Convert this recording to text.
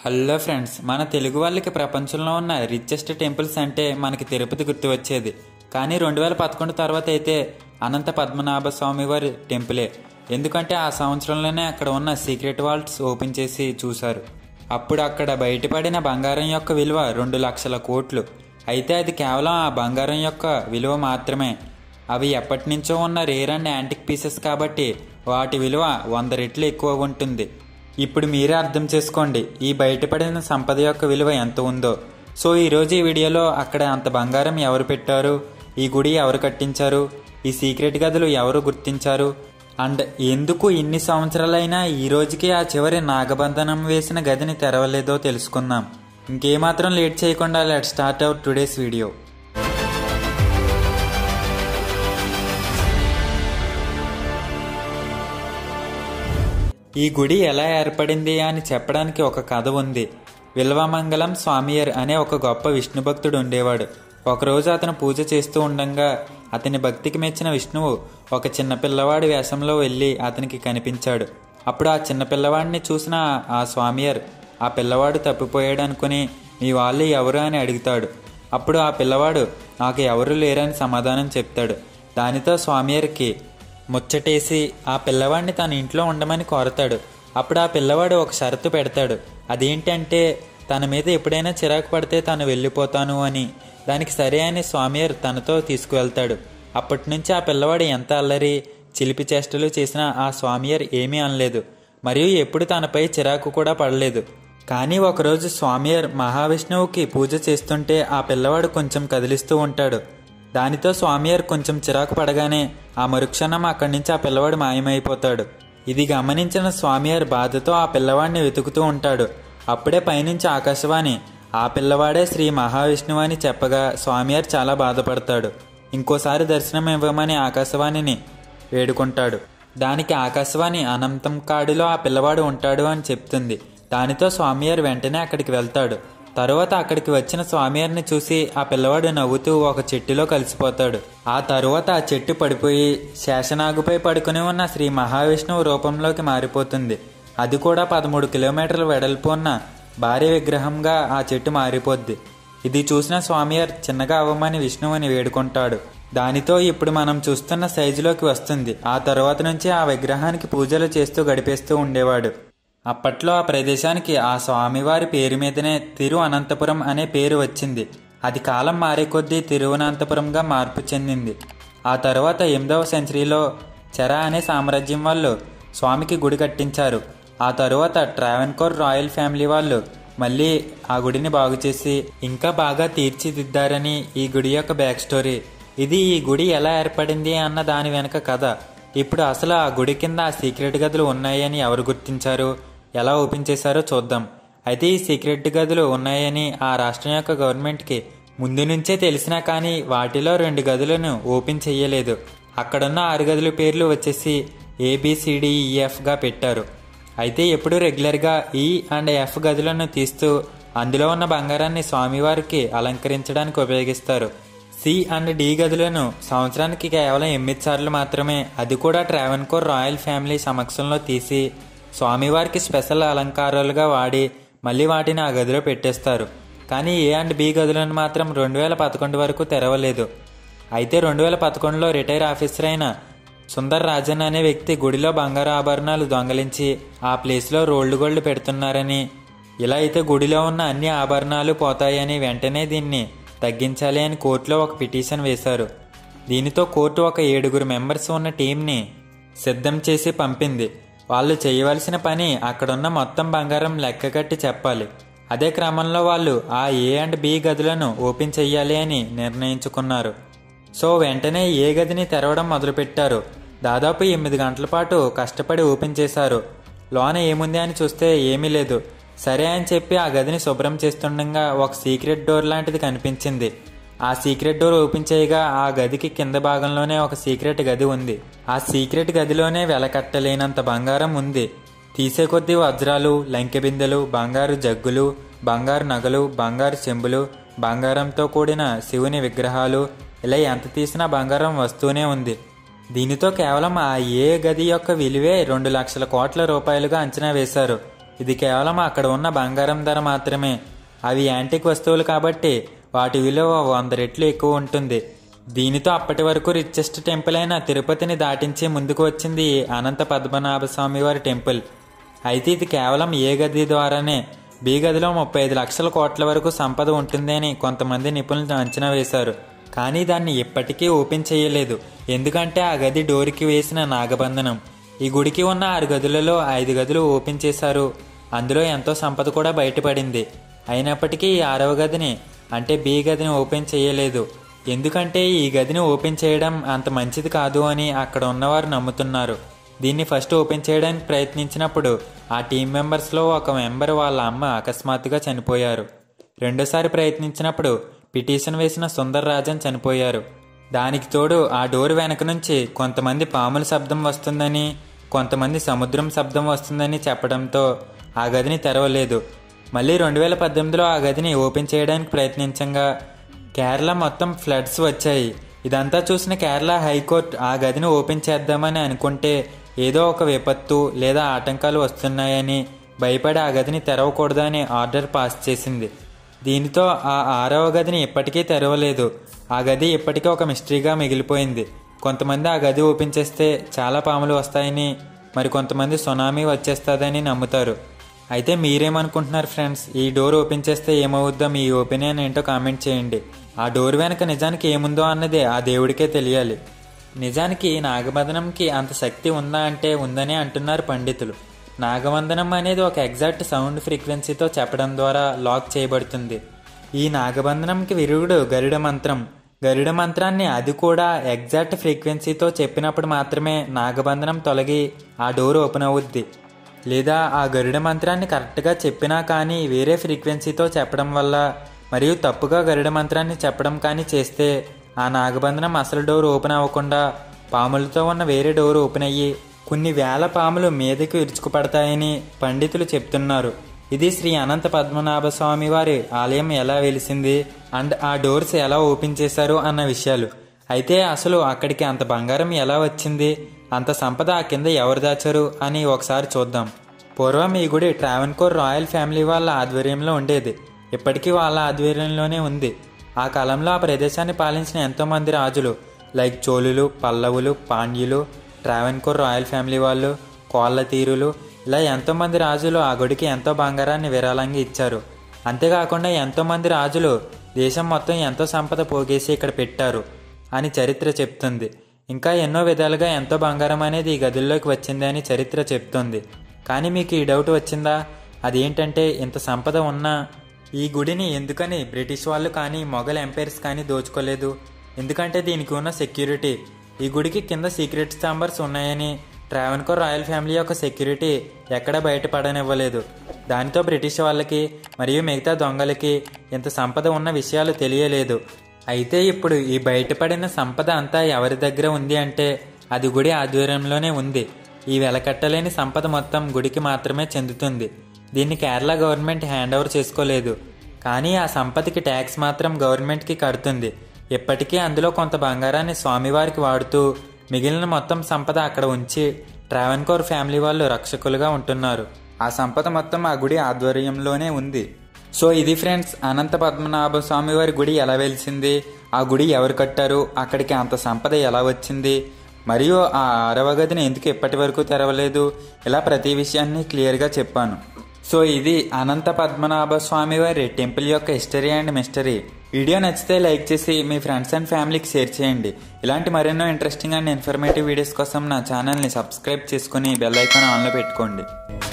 hello friends మన తెలుగు వాళ్ళకి ప్రపంచంలో ఉన్న రిచెస్ట్ టెంపుల్స్ అంటే మనకి తిరుపతి గుర్తు వచ్చేది కానీ రెండు వేల పదకొండు తర్వాత అయితే అనంత పద్మనాభ స్వామి వారి టెంపులే ఎందుకంటే ఆ సంవత్సరంలోనే అక్కడ ఉన్న సీక్రెట్ వాల్ట్స్ ఓపెన్ చేసి చూశారు అప్పుడు అక్కడ బయటపడిన బంగారం యొక్క విలువ రెండు లక్షల కోట్లు అయితే అది కేవలం ఆ బంగారం యొక్క విలువ మాత్రమే అవి ఎప్పటి నుంచో ఉన్న రేర్ అండ్ యాంటిక్ పీసెస్ కాబట్టి వాటి విలువ వంద రెట్లు ఎక్కువ ఉంటుంది ఇప్పుడు మీరే అర్థం చేసుకోండి ఈ బయటపడిన సంపద యొక్క విలువ ఎంత ఉందో సో ఈరోజు ఈ వీడియోలో అక్కడ అంత బంగారం ఎవరు పెట్టారు ఈ గుడి ఎవరు కట్టించారు ఈ సీక్రెట్ గదులు ఎవరు గుర్తించారు అండ్ ఎందుకు ఇన్ని సంవత్సరాలైనా ఈ రోజుకి ఆ చివరి నాగబంధనం వేసిన గదిని తెరవలేదో తెలుసుకుందాం ఇంకేమాత్రం లేట్ చేయకుండా let start out today's video ఈ గుడి ఎలా ఏర్పడింది అని చెప్పడానికి ఒక కథ ఉంది విల్వమంగళం స్వామియర్ అనే ఒక గొప్ప విష్ణు భక్తుడు ఉండేవాడు ఒకరోజు అతను పూజ చేస్తూ ఉండగా అతని భక్తికి మెచ్చిన విష్ణువు ఒక చిన్న పిల్లవాడి వేషంలో వెళ్ళి అతనికి కనిపించాడు అప్పుడు ఆ చిన్న పిల్లవాడిని చూసిన ఆ స్వామియర్ ఆ పిల్లవాడు తప్పిపోయాడు అనుకుని మీ వాళ్ళు ఎవరు అని అడుగుతాడు అప్పుడు ఆ పిల్లవాడు నాకు ఎవరు లేరని సమాధానం చెప్తాడు దానితో స్వామియర్కి ముచ్చటేసి ఆ పిల్లవాడిని తన ఇంట్లో ఉండమని కోరతాడు అప్పుడు ఆ పిల్లవాడు ఒక షరతు పెడతాడు అదేంటంటే తన మీద ఎప్పుడైనా చిరాకు పడితే తాను వెళ్ళిపోతాను అని దానికి సరే అని స్వామియర్ తనతో తీసుకువెళ్తాడు అప్పటి నుంచి ఆ పిల్లవాడు ఎంత అల్లరి చిలిపి చేష్టలు చేసినా ఆ స్వామియర్ ఏమీ అనలేదు మరియు ఎప్పుడు తనపై చిరాకు కూడా పడలేదు కానీ ఒకరోజు స్వామియర్ మహావిష్ణువుకి పూజ చేస్తుంటే ఆ పిల్లవాడు కొంచెం కదిలిస్తూ ఉంటాడు దానితో స్వామియార్ కొంచెం చిరాకు పడగానే ఆ మరుక్షణం అక్కడి నుంచి ఆ పిల్లవాడు మాయమైపోతాడు ఇది గమనించిన స్వామియార్ బాధతో ఆ పిల్లవాడిని వెతుకుతూ ఉంటాడు అప్పుడే పైనుంచి ఆకాశవాణి ఆ పిల్లవాడే శ్రీ మహావిష్ణువు అని చెప్పగా స్వామియార్ చాలా బాధపడతాడు ఇంకోసారి దర్శనం ఇవ్వమని ఆకాశవాణిని వేడుకుంటాడు దానికి ఆకాశవాణి అనంతం కాడులో ఆ పిల్లవాడు ఉంటాడు అని చెప్తుంది దానితో స్వామియార్ వెంటనే అక్కడికి వెళ్తాడు తరువాత అక్కడికి వచ్చిన స్వామివారిని చూసి ఆ పిల్లవాడు నవ్వుతూ ఒక చెట్టులో కలిసిపోతాడు ఆ తరువాత ఆ చెట్టు పడిపోయి శేషనాగుపై పడుకుని ఉన్న శ్రీ మహావిష్ణువు రూపంలోకి మారిపోతుంది అది కూడా పదమూడు కిలోమీటర్ల వెడల్పు ఉన్న భారీ విగ్రహంగా ఆ చెట్టు మారిపోద్ది ఇది చూసిన స్వామివార్ చిన్నగా అవ్వమని విష్ణువుని వేడుకుంటాడు దానితో ఇప్పుడు మనం చూస్తున్న సైజులోకి వస్తుంది ఆ తర్వాత నుంచి ఆ విగ్రహానికి పూజలు చేస్తూ గడిపేస్తూ ఉండేవాడు అప్పట్లో ఆ ప్రదేశానికి ఆ స్వామివారి పేరు మీదనే తిరు అనంతపురం అనే పేరు వచ్చింది అది కాలం మారే కొద్దీ తిరువనంతపురంగా మార్పు చెందింది ఆ తర్వాత ఎనిమిదవ సెంచరీలో చెర అనే సామ్రాజ్యం వాళ్ళు స్వామికి గుడి కట్టించారు ఆ తరువాత ట్రావెన్కోర్ రాయల్ ఫ్యామిలీ వాళ్ళు మళ్ళీ ఆ గుడిని బాగు చేసి ఇంకా బాగా తీర్చిదిద్దారని ఈ గుడి యొక్క బ్యాక్ స్టోరీ ఇది ఈ గుడి ఎలా ఏర్పడింది అన్న దాని వెనక కథ ఇప్పుడు అసలు ఆ గుడి కింద ఆ సీక్రెట్ గదులు ఉన్నాయని ఎవరు గుర్తించారు ఎలా ఓపెన్ చేశారో చూద్దాం అయితే ఈ సీక్రెట్ గదులు ఉన్నాయని ఆ రాష్ట్రం యొక్క గవర్నమెంట్కి ముందు నుంచే తెలిసినా కానీ వాటిలో రెండు గదులను ఓపెన్ చెయ్యలేదు అక్కడున్న ఆరు గదుల పేర్లు వచ్చేసి ఏబిసిడిఈఎఫ్గా పెట్టారు అయితే ఎప్పుడు రెగ్యులర్గా ఈ అండ్ ఎఫ్ గదులను తీస్తూ అందులో ఉన్న బంగారాన్ని స్వామివారికి అలంకరించడానికి ఉపయోగిస్తారు సి అండ్ డి గదులను సంవత్సరానికి కేవలం ఎనిమిది సార్లు మాత్రమే అది కూడా ట్రావెన్కోర్ రాయల్ ఫ్యామిలీ సమక్షంలో తీసి స్వామివారికి స్పెషల్ అలంకారాలుగా వాడి మళ్ళీ వాటిని ఆ గదిలో పెట్టేస్తారు కానీ ఏ అండ్ బి గదులను మాత్రం రెండు వేల పదకొండు వరకు తెరవలేదు అయితే రెండు వేల పదకొండులో రిటైర్ ఆఫీసర్ అయిన సుందర్ రాజన్ అనే వ్యక్తి గుడిలో బంగారు ఆభరణాలు దొంగలించి ఆ ప్లేస్లో రోల్డ్ గోల్డ్ పెడుతున్నారని ఇలా అయితే గుడిలో ఉన్న అన్ని ఆభరణాలు పోతాయని వెంటనే దీన్ని తగ్గించాలి అని కోర్టులో ఒక పిటిషన్ వేశారు దీనితో కోర్టు ఒక ఏడుగురు మెంబర్స్ ఉన్న టీంని సిద్ధం చేసి పంపింది వాళ్ళు చేయవలసిన పని అక్కడున్న మొత్తం బంగారం లెక్క కట్టి చెప్పాలి అదే క్రమంలో వాళ్ళు ఆ ఏ అండ్ బి గదులను ఓపెన్ చెయ్యాలి అని నిర్ణయించుకున్నారు సో వెంటనే ఏ గదిని తెరవడం మొదలుపెట్టారు దాదాపు ఎనిమిది గంటల పాటు కష్టపడి ఓపెన్ చేశారు లోన ఏముంది అని చూస్తే ఏమీ లేదు సరే అని చెప్పి ఆ గదిని శుభ్రం చేస్తుండగా ఒక సీక్రెట్ డోర్ లాంటిది కనిపించింది ఆ సీక్రెట్ డోర్ ఓపెన్ చేయగా ఆ గదికి కింద భాగంలోనే ఒక సీక్రెట్ గది ఉంది ఆ సీక్రెట్ గదిలోనే వెలకట్టలేనంత బంగారం ఉంది తీసే కొద్దీ వజ్రాలు లంకె బిందెలు బంగారు జగ్గులు బంగారు నగలు బంగారు చెంబులు బంగారంతో కూడిన శివుని విగ్రహాలు ఇలా ఎంత తీసినా బంగారం వస్తూనే ఉంది దీనితో కేవలం ఆ ఏ గది యొక్క విలువే రెండు లక్షల కోట్ల రూపాయలుగా అంచనా వేశారు ఇది కేవలం అక్కడ ఉన్న బంగారం ధర మాత్రమే అవి యాంటిక్ వస్తువులు కాబట్టి వాటి విలువ వంద రెట్లు ఎక్కువ ఉంటుంది దీనితో అప్పటి వరకు రిచెస్ట్ టెంపుల్ అయిన తిరుపతిని దాటించి ముందుకు వచ్చింది ఈ అనంత పద్మనాభ స్వామి వారి టెంపుల్ అయితే ఇది కేవలం ఏ గది ద్వారానే బి గదిలో ముప్పై ఐదు లక్షల కోట్ల వరకు సంపద ఉంటుంది అని కొంతమంది నిపుణులు అంచనా వేశారు కానీ దాన్ని ఇప్పటికీ ఓపెన్ చేయలేదు ఎందుకంటే ఆ గది డోర్కి వేసిన నాగబంధనం ఈ గుడికి ఉన్న ఆరు గదులలో ఐదు గదులు ఓపెన్ చేశారు అందులో ఎంతో సంపద కూడా బయటపడింది అయినప్పటికీ ఈ ఆరవ గదిని అంటే బి గదిని ఓపెన్ చేయలేదు ఎందుకంటే ఈ గదిని ఓపెన్ చేయడం అంత మంచిది కాదు అని అక్కడ ఉన్నవారు నమ్ముతున్నారు దీన్ని ఫస్ట్ ఓపెన్ చేయడానికి ప్రయత్నించినప్పుడు ఆ టీం మెంబర్స్లో ఒక మెంబర్ వాళ్ళ అమ్మ అకస్మాత్తుగా చనిపోయారు రెండోసారి ప్రయత్నించినప్పుడు పిటిషన్ వేసిన సుందర్ రాజన్ చనిపోయారు దానికి తోడు ఆ డోర్ వెనక నుంచి కొంతమంది పాముల శబ్దం వస్తుందని కొంతమంది సముద్రం శబ్దం వస్తుందని చెప్పడంతో ఆ గదిని తెరవలేదు మళ్ళీ రెండు వేల పద్దెనిమిదిలో ఆ గదిని ఓపెన్ చేయడానికి ప్రయత్నించగా కేరళ మొత్తం ఫ్లడ్స్ వచ్చాయి ఇదంతా చూసిన కేరళ హైకోర్టు ఆ గదిని ఓపెన్ చేద్దామని అనుకుంటే ఏదో ఒక విపత్తు లేదా ఆటంకాలు వస్తున్నాయని భయపడి ఆ గదిని తెరవకూడదని ఆర్డర్ పాస్ చేసింది దీనితో ఆ ఆరవ గదిని ఇప్పటికీ తెరవలేదు ఆ గది ఇప్పటికీ ఒక మిస్టరీగా మిగిలిపోయింది కొంతమంది ఆ గది ఓపెన్ చేస్తే చాలా పాములు వస్తాయని మరి కొంతమంది సునామీ వచ్చేస్తుందని నమ్ముతారు అయితే మీరేమనుకుంటున్నారు ఫ్రెండ్స్ ఈ డోర్ ఓపెన్ చేస్తే ఏమవుద్దో మీ ఒపీనియన్ ఏంటో కామెంట్ చేయండి ఆ డోర్ వెనక నిజానికి ఏముందో అన్నది ఆ దేవుడికే తెలియాలి నిజానికి నాగబంధనంకి అంత శక్తి ఉందా అంటే ఉందనే అంటున్నారు పండితులు నాగబంధనం అనేది ఒక ఎగ్జాక్ట్ సౌండ్ ఫ్రీక్వెన్సీతో చెప్పడం ద్వారా లాక్ చేయబడుతుంది ఈ నాగబంధనంకి విరుగుడు గరుడ మంత్రం గరుడ మంత్రాన్ని అది కూడా ఎగ్జాక్ట్ ఫ్రీక్వెన్సీతో చెప్పినప్పుడు మాత్రమే నాగబంధనం తొలగి ఆ డోర్ ఓపెన్ అవుద్ది లేదా ఆ గరుడ మంత్రాన్ని కరెక్ట్గా చెప్పినా కానీ వేరే ఫ్రీక్వెన్సీతో చెప్పడం వల్ల మరియు తప్పుగా గరుడ మంత్రాన్ని చెప్పడం కానీ చేస్తే ఆ నాగబంధనం అసలు డోర్ ఓపెన్ అవ్వకుండా పాములతో ఉన్న వేరే డోర్ ఓపెన్ అయ్యి కొన్ని వేల పాములు మీదకు ఇరుచుకుపడతాయని పండితులు చెప్తున్నారు ఇది శ్రీ అనంత పద్మనాభ స్వామి వారి ఆలయం ఎలా వెలిసింది అండ్ ఆ డోర్స్ ఎలా ఓపెన్ చేశారు అన్న విషయాలు అయితే అసలు అక్కడికి అంత బంగారం ఎలా వచ్చింది అంత సంపద ఆ కింద ఎవరు దాచారు అని ఒకసారి చూద్దాం పూర్వం ఈ గుడి ట్రావెన్కోర్ రాయల్ ఫ్యామిలీ వాళ్ళ ఆధ్వర్యంలో ఉండేది ఇప్పటికీ వాళ్ళ ఆధ్వర్యంలోనే ఉంది ఆ కాలంలో ఆ ప్రదేశాన్ని పాలించిన ఎంతోమంది రాజులు లైక్ చోళులు పల్లవులు పాండ్యులు ట్రావెన్కోర్ రాయల్ ఫ్యామిలీ వాళ్ళు కోళ్ళ తీరులు ఇలా ఎంతోమంది రాజులు ఆ గుడికి ఎంతో బంగారాన్ని విరాళంగా ఇచ్చారు అంతేకాకుండా ఎంతోమంది రాజులు దేశం మొత్తం ఎంతో సంపద పోగేసి ఇక్కడ పెట్టారు అని చరిత్ర చెప్తుంది ఇంకా ఎన్నో విధాలుగా ఎంతో బంగారం అనేది ఈ గదుల్లోకి వచ్చింది అని చరిత్ర చెప్తుంది కానీ మీకు ఈ డౌట్ వచ్చిందా అదేంటంటే ఇంత సంపద ఉన్నా ఈ గుడిని ఎందుకని బ్రిటిష్ వాళ్ళు కానీ మొఘల్ ఎంపైర్స్ కానీ దోచుకోలేదు ఎందుకంటే దీనికి ఉన్న సెక్యూరిటీ ఈ గుడికి కింద సీక్రెట్ ఛాంబర్స్ ఉన్నాయని ట్రావెన్కోర్ రాయల్ ఫ్యామిలీ యొక్క సెక్యూరిటీ ఎక్కడ బయటపడనివ్వలేదు దానితో బ్రిటిష్ వాళ్ళకి మరియు మిగతా దొంగలకి ఇంత సంపద ఉన్న విషయాలు తెలియలేదు అయితే ఇప్పుడు ఈ బయటపడిన సంపద అంతా ఎవరి దగ్గర ఉంది అంటే అది గుడి ఆధ్వర్యంలోనే ఉంది ఈ వెలకట్టలేని సంపద మొత్తం గుడికి మాత్రమే చెందుతుంది దీన్ని కేరళ గవర్నమెంట్ హ్యాండ్ ఓవర్ చేసుకోలేదు కానీ ఆ సంపదకి ట్యాక్స్ మాత్రం గవర్నమెంట్కి కడుతుంది ఇప్పటికీ అందులో కొంత బంగారాన్ని స్వామివారికి వాడుతూ మిగిలిన మొత్తం సంపద అక్కడ ఉంచి ట్రావెన్కోర్ ఫ్యామిలీ వాళ్ళు రక్షకులుగా ఉంటున్నారు ఆ సంపద మొత్తం ఆ గుడి ఆధ్వర్యంలోనే ఉంది సో ఇది ఫ్రెండ్స్ అనంత పద్మనాభ స్వామి వారి గుడి ఎలా వెలిసింది ఆ గుడి ఎవరు కట్టారు అక్కడికి అంత సంపద ఎలా వచ్చింది మరియు ఆ ఆరవ గదిని ఎందుకు ఇప్పటి వరకు తెరవలేదు ఇలా ప్రతి విషయాన్ని క్లియర్గా చెప్పాను సో ఇది అనంత పద్మనాభ స్వామి వారి టెంపుల్ యొక్క హిస్టరీ అండ్ మిస్టరీ వీడియో నచ్చితే లైక్ చేసి మీ ఫ్రెండ్స్ అండ్ ఫ్యామిలీకి షేర్ చేయండి ఇలాంటి మరెన్నో ఇంట్రెస్టింగ్ అండ్ ఇన్ఫర్మేటివ్ వీడియోస్ కోసం నా ఛానల్ని సబ్స్క్రైబ్ చేసుకుని బెల్ ఐకాన్ ఆన్లో పెట్టుకోండి